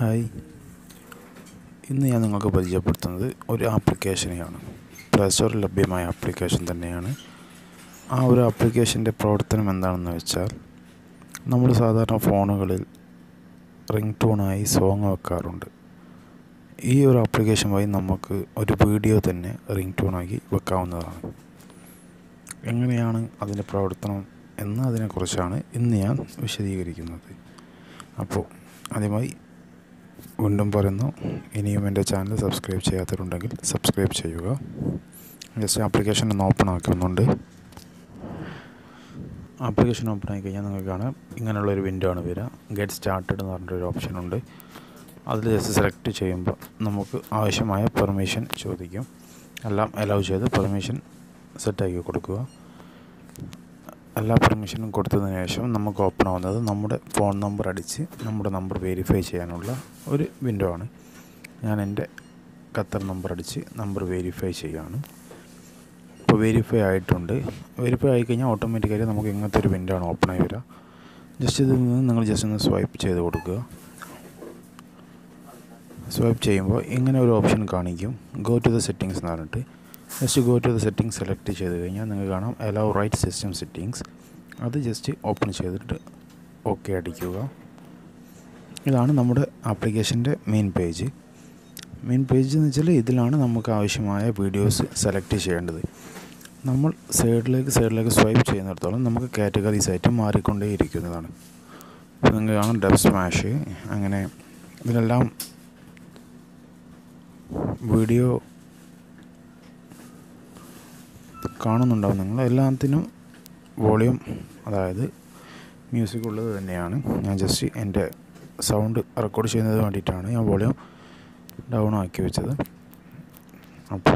hi ഇന്ന് ഞാൻ നിങ്ങൾക്ക് പരിചയപ്പെടുത്തുന്നത് ഒരു ആപ്ലിക്കേഷനെയാണ് പ്ലേ സ്റ്റോറിൽ ലഭ്യമായ ആപ്ലിക്കേഷൻ തന്നെയാണ് ആ ഒരു ആപ്ലിക്കേഷൻ്റെ പ്രവർത്തനം എന്താണെന്ന് വെച്ചാൽ നമ്മൾ സാധാരണ ഫോണുകളിൽ റിംഗ് ടോണായി സോങ് വെക്കാറുണ്ട് ഈ ഒരു ആപ്ലിക്കേഷൻ വഴി നമുക്ക് ഒരു വീഡിയോ തന്നെ റിംഗ് ടോണാക്കി വെക്കാവുന്നതാണ് എങ്ങനെയാണ് അതിൻ്റെ പ്രവർത്തനം എന്ന് അതിനെക്കുറിച്ചാണ് ഇന്ന് ഞാൻ വിശദീകരിക്കുന്നത് അപ്പോൾ ആദ്യമായി വീണ്ടും പറയുന്നു ഇനിയും എൻ്റെ ചാനൽ സബ്സ്ക്രൈബ് ചെയ്യാത്തവരുണ്ടെങ്കിൽ സബ്സ്ക്രൈബ് ചെയ്യുക ജസ്റ്റ് ആപ്ലിക്കേഷൻ ഒന്ന് ഓപ്പൺ ആക്കുന്നുണ്ട് ആപ്ലിക്കേഷൻ ഓപ്പൺ ആയി കഴിഞ്ഞാൽ നിങ്ങൾക്ക് കാണാം ഇങ്ങനെയുള്ളൊരു വിൻഡോ ആണ് വരിക ഗെറ്റ് സ്റ്റാർട്ടഡ് എന്ന് പറഞ്ഞിട്ടൊരു ഓപ്ഷൻ ഉണ്ട് അതിൽ ജസ്റ്റ് സെലക്ട് ചെയ്യുമ്പോൾ നമുക്ക് ആവശ്യമായ പെർമിഷൻ ചോദിക്കും എല്ലാം അലൗ ചെയ്ത് പെർമിഷൻ സെറ്റാക്കി കൊടുക്കുക എല്ലാ പെർമിഷനും കൊടുത്തതിന് ശേഷം നമുക്ക് ഓപ്പൺ ആവുന്നത് നമ്മുടെ ഫോൺ നമ്പർ അടിച്ച് നമ്മുടെ നമ്പർ വെരിഫൈ ചെയ്യാനുള്ള ഒരു വിൻഡോ ആണ് ഞാൻ എൻ്റെ ഖത്തർ നമ്പർ അടിച്ച് നമ്പർ വെരിഫൈ ചെയ്യുകയാണ് ഇപ്പോൾ വെരിഫൈ ആയിട്ടുണ്ട് വെരിഫൈ ആയി കഴിഞ്ഞാൽ ഓട്ടോമാറ്റിക്കായി നമുക്ക് ഇങ്ങനത്തെ ഒരു വിൻഡോ ആണ് ഓപ്പൺ ആയി വരിക ജസ്റ്റ് ഇതിൽ നിന്ന് നിങ്ങൾ ജസ്റ്റ് ഒന്ന് സ്വൈപ്പ് ചെയ്ത് കൊടുക്കുക സ്വൈപ്പ് ചെയ്യുമ്പോൾ ഇങ്ങനെ ഒരു ഓപ്ഷൻ കാണിക്കും ഗോ ടു ദ സെറ്റിങ്സ് എന്ന് പറഞ്ഞിട്ട് just go to the settings select ചെയ്ത് കഴിഞ്ഞാൽ നിങ്ങൾക്ക് കാണാം അലൗ റൈറ്റ് സിസ്റ്റം സെറ്റിങ്സ് അത് ജസ്റ്റ് ഓപ്പൺ ചെയ്തിട്ട് ഓക്കെ അടിക്കുക ഇതാണ് നമ്മുടെ ആപ്ലിക്കേഷൻ്റെ മെയിൻ പേജ് മെയിൻ പേജ് എന്ന് വെച്ചാൽ ഇതിലാണ് നമുക്ക് ആവശ്യമായ വീഡിയോസ് സെലക്ട് ചെയ്യേണ്ടത് നമ്മൾ സൈഡിലേക്ക് സൈഡിലേക്ക് സ്വൈപ്പ് ചെയ്യുന്നിടത്തോളം നമുക്ക് കാറ്റഗറീസ് ആയിട്ട് മാറിക്കൊണ്ടേ ഇരിക്കുന്നതാണ് ഇപ്പോൾ നിങ്ങൾക്ക് കാണാം ഡബ് സ്മാഷ് അങ്ങനെ ഇതിലെല്ലാം വീഡിയോ കാണുന്നുണ്ടാവും നിങ്ങൾ എല്ലാത്തിനും വോളിയം അതായത് മ്യൂസിക് ഉള്ളത് തന്നെയാണ് ഞാൻ ജസ്റ്റ് എൻ്റെ സൗണ്ട് റെക്കോർഡ് ചെയ്യുന്നതിന് വേണ്ടിയിട്ടാണ് ഞാൻ വോളിയം ഡൗൺ ആക്കി വെച്ചത് അപ്പോൾ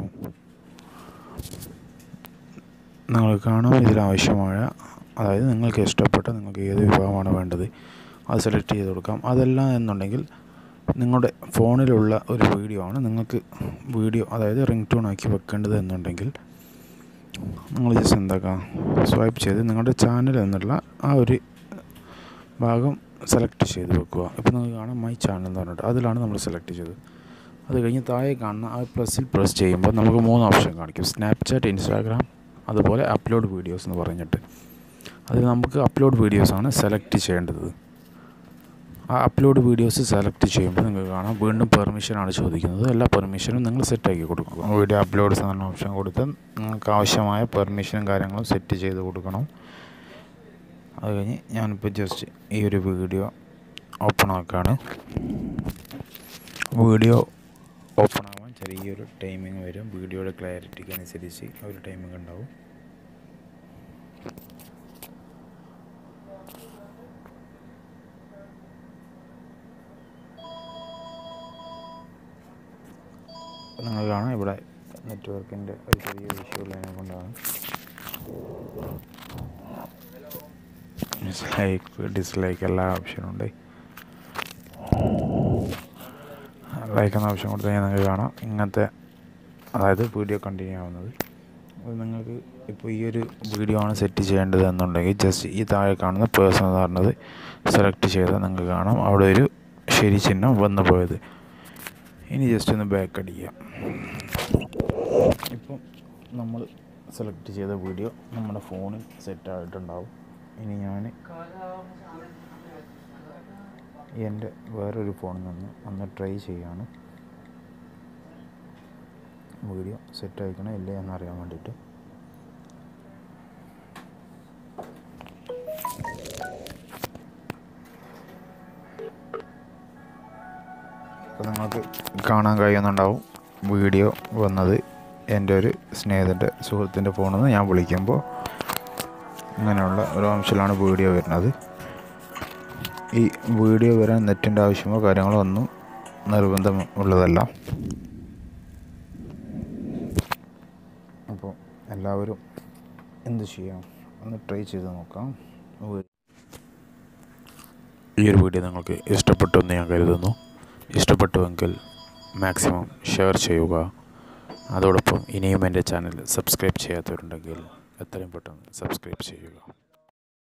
നിങ്ങൾ കാണാം ഇതിലാവശ്യമായ അതായത് നിങ്ങൾക്ക് ഇഷ്ടപ്പെട്ട നിങ്ങൾക്ക് ഏത് വിഭാഗമാണ് വേണ്ടത് അത് സെലക്ട് ചെയ്ത് കൊടുക്കാം അതല്ല എന്നുണ്ടെങ്കിൽ നിങ്ങളുടെ ഫോണിലുള്ള ഒരു വീഡിയോ ആണ് നിങ്ങൾക്ക് വീഡിയോ അതായത് റിംഗ് ടോൺ ആക്കി വെക്കേണ്ടത് എന്നുണ്ടെങ്കിൽ നിങ്ങൾ ജസ്റ്റ് എന്താക്കാം സ്വൈപ്പ് ചെയ്ത് നിങ്ങളുടെ ചാനൽ എന്നുള്ള ആ ഒരു ഭാഗം സെലക്ട് ചെയ്ത് വെക്കുക ഇപ്പോൾ നിങ്ങൾക്ക് കാണാം മൈ ചാനൽ എന്ന് പറഞ്ഞിട്ട് അതിലാണ് നമ്മൾ സെലക്ട് ചെയ്തത് അത് കഴിഞ്ഞ് താഴെ കാണുന്ന ആ പ്ലസ്സിൽ പ്രസ് ചെയ്യുമ്പോൾ നമുക്ക് മൂന്ന് ഓപ്ഷൻ കാണിക്കും സ്നാപ്ചാറ്റ് ഇൻസ്റ്റാഗ്രാം അതുപോലെ അപ്ലോഡ് വീഡിയോസ് എന്ന് പറഞ്ഞിട്ട് അതിൽ നമുക്ക് അപ്ലോഡ് വീഡിയോസാണ് സെലക്ട് ചെയ്യേണ്ടത് ആ അപ്ലോഡ് വീഡിയോസ് സെലക്ട് ചെയ്യുമ്പോൾ നിങ്ങൾക്ക് കാണാം വീണ്ടും പെർമിഷനാണ് ചോദിക്കുന്നത് എല്ലാ പെർമിഷനും നിങ്ങൾ സെറ്റാക്കി കൊടുക്കുക വീഡിയോ അപ്ലോഡ്സ് എന്ന ഓപ്ഷൻ കൊടുത്ത് നിങ്ങൾക്ക് ആവശ്യമായ പെർമിഷനും കാര്യങ്ങളും സെറ്റ് ചെയ്ത് കൊടുക്കണം അത് കഴിഞ്ഞ് ഞാനിപ്പോൾ ജസ്റ്റ് ഈ ഒരു വീഡിയോ ഓപ്പൺ ആക്കുകയാണ് വീഡിയോ ഓപ്പൺ ആവാൻ ചെറിയൊരു ടൈമിങ് വരും വീഡിയോയുടെ ക്ലാരിറ്റിക്ക് അനുസരിച്ച് ഒരു ടൈമിങ് ഉണ്ടാവും നിങ്ങൾ കാണാം ഇവിടെ നെറ്റ്വർക്കിൻ്റെ ഒരു ചെറിയ ഇഷ്യൂ ഉള്ളതിനെ കൊണ്ടാണ് ഡിസ്ലൈക്ക് ഡിസ്ലൈക്ക് എല്ലാ ഓപ്ഷനും ഉണ്ട് ലൈക്ക് എന്ന ഓപ്ഷൻ കൊടുത്തു കഴിഞ്ഞാൽ നിങ്ങൾക്ക് കാണാം ഇങ്ങനത്തെ അതായത് വീഡിയോ കണ്ടിന്യൂ ആവുന്നത് അത് നിങ്ങൾക്ക് ഇപ്പോൾ ഈ ഒരു വീഡിയോ ആണ് സെറ്റ് ചെയ്യേണ്ടത് എന്നുണ്ടെങ്കിൽ ജസ്റ്റ് ഈ താഴെ കാണുന്ന പേഴ്സൺ എന്ന് പറഞ്ഞത് സെലക്ട് ചെയ്താൽ നിങ്ങൾക്ക് കാണാം അവിടെ ഒരു ശരി ചിഹ്നം വന്നു പോയത് ഇനി ജസ്റ്റ് ഒന്ന് ബാക്ക് അടിക്കുക ഇപ്പം നമ്മൾ സെലക്ട് ചെയ്ത വീഡിയോ നമ്മുടെ ഫോണിൽ സെറ്റ് ആയിട്ടുണ്ടാവും ഇനി ഞാൻ എൻ്റെ വേറൊരു ഫോണിൽ നിന്ന് ഒന്ന് ട്രൈ ചെയ്യാണ് വീഡിയോ സെറ്റ് ആയിക്കണോ ഇല്ലേ എന്നറിയാൻ വേണ്ടിയിട്ട് അപ്പോൾ നിങ്ങൾക്ക് കാണാൻ കഴിയുന്നുണ്ടാവും വീഡിയോ വന്നത് എൻ്റെ ഒരു സ്നേഹിതൻ്റെ സുഹൃത്തിൻ്റെ ഫോണിൽ നിന്ന് ഞാൻ വിളിക്കുമ്പോൾ ഇങ്ങനെയുള്ള ഒരു ഓപ്ഷനിലാണ് വീഡിയോ വരുന്നത് ഈ വീഡിയോ വരാൻ നെറ്റിൻ്റെ ആവശ്യമോ കാര്യങ്ങളോ ഒന്നും നിർബന്ധം ഉള്ളതല്ല അപ്പോൾ എല്ലാവരും എന്ത് ചെയ്യാം ഒന്ന് ട്രൈ ചെയ്ത് നോക്കാം ഈ ഒരു വീഡിയോ നിങ്ങൾക്ക് ഇഷ്ടപ്പെട്ടു എന്ന് ഞാൻ കരുതുന്നു ഇഷ്ടപ്പെട്ടുവെങ്കിൽ മാക്സിമം ഷെയർ ചെയ്യുക അതോടൊപ്പം ഇനിയും എൻ്റെ ചാനൽ സബ്സ്ക്രൈബ് ചെയ്യാത്തവരുണ്ടെങ്കിൽ എത്രയും പെട്ടെന്ന് സബ്സ്ക്രൈബ് ചെയ്യുക